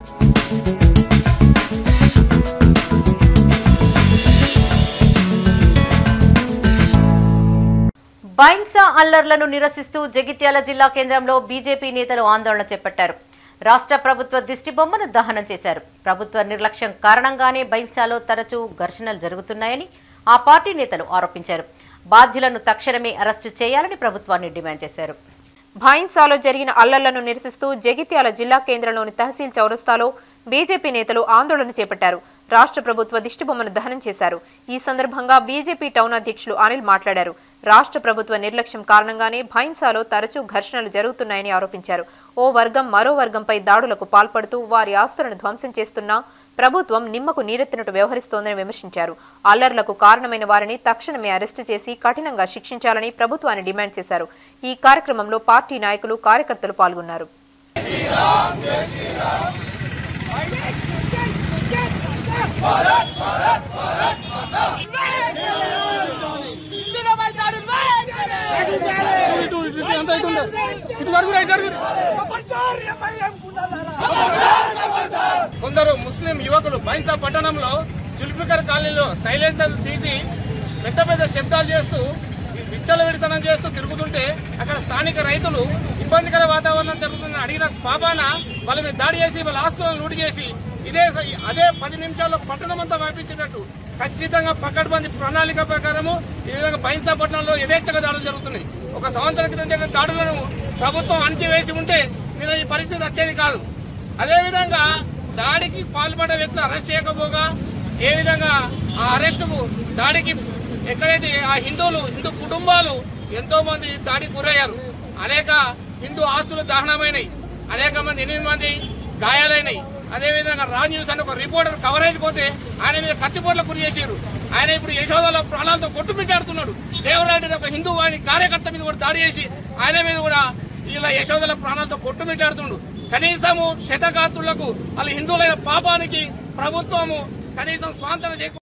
బైన్సా అల్లర్లను నిరసిస్తూ జగిత్యాల జిల్లా కేంద్రంలో బీజేపీ నేతలు ఆందోళన చేపట్టారు రాష్ట్ర ప్రభుత్వ దిష్టిబొమ్మను దహనం చేశారు ప్రభుత్వ నిర్లక్ష్యం కారణంగానే బైన్సాలో తరచూ ఘర్షణలు జరుగుతున్నాయని ఆ పార్టీ నేతలు ఆరోపించారు బాధ్యులను తక్షణమే అరెస్టు చేయాలని ప్రభుత్వాన్ని డిమాండ్ చేశారు భాయిన్సాలో జరిగిన అల్లర్లను నిరసిస్తూ జగిత్యాల జిల్లా కేంద్రంలోని తహసీల్ చౌరస్తాలో బీజేపీ నేతలు ఆందోళన చేపట్టారు రాష్ట్ర ప్రభుత్వ దిష్టిబొమ్మను దహనం చేశారు ఈ సందర్భంగా బీజేపీ టౌన్ అధ్యక్షులు అనిల్ మాట్లాడారు రాష్ట్ర ప్రభుత్వ నిర్లక్ష్యం కారణంగానే భైన్సాలో తరచూ ఘర్షణలు జరుగుతున్నాయని ఆరోపించారు ఓ వర్గం మరో వర్గంపై దాడులకు పాల్పడుతూ వారి ఆస్తులను ధ్వంసం చేస్తున్నా ప్రభుత్వం నిమ్మకు నీరెత్తినట్టు వ్యవహరిస్తోందని విమర్శించారు అల్లర్లకు కారణమైన వారిని తక్షణమే అరెస్టు చేసి కఠినంగా శిక్షించాలని ప్రభుత్వాన్ని డిమాండ్ చేశారు ఈ కార్యక్రమంలో పార్టీ నాయకులు కార్యకర్తలు పాల్గొన్నారు ఇటు ఇటు ఇటు అంతా ఇటు ఉండే. ఇటు జరుగురా ఇటు జరుగురా కొందరు ముస్లిం యువకులు బైన్సా పట్టణంలో జుల్ఫికర్ కాలనీలో సైలెన్సర్ తీసి పెద్ద పెద్ద శబ్దాలు చేస్తూ విచ్చలవిడితనం చేస్తూ తిరుగుతుంటే అక్కడ స్థానిక రైతులు ఇబ్బందికర వాతావరణం జరుగుతుందని అడిగిన పాపాన వాళ్ళ మీద దాడి చేసి వాళ్ళ ఆస్తులను లూటి చేసి ఇదే అదే పది నిమిషాల్లో పట్టణం అంతా వ్యాపించేటట్టు ఖచ్చితంగా పకడ్బందీ ప్రణాళిక ప్రకారము ఈ విధంగా బైన్సా పట్టణంలో యథేచ్ఛగా దాడులు జరుగుతున్నాయి ఒక సంవత్సరం క్రితం జరిగిన దాడులను ప్రభుత్వం అణచివేసి ఉంటే నేను ఈ పరిస్థితి వచ్చేది కాదు అదేవిధంగా దాడికి పాల్పడ్డ వ్యక్తులు అరెస్ట్ చేయకపోగా ఏ విధంగా ఆ అరెస్టుకు దాడికి ఎక్కడైతే ఆ హిందువులు హిందూ కుటుంబాలు ఎంతో మంది దాడికి గురయ్యారు అనేక హిందూ ఆస్తులు దహనమైనవి అనేక మంది ఎనిమిది మంది గాయాలైనవి అదేవిధంగా రా న్యూస్ అని ఒక రిపోర్టర్ కవరేజ్ పోతే ఆయన మీద కత్తిపోట్ల గురి చేశారు ఆయన ఇప్పుడు యశోదల ప్రాణాలతో కొట్టుమిట్టాడుతున్నాడు దేవరాయుడు ఒక హిందూ వారి కార్యకర్త మీద కూడా దాడి చేసి ఆయన మీద కూడా ఇలా యశోదల ప్రాణాలతో కొట్టుమిట్టాడుతుండు కనీసము శతగాత్రులకు వాళ్ళ హిందువులైన పాపానికి ప్రభుత్వము కనీసం స్వాంతన చేయకుండా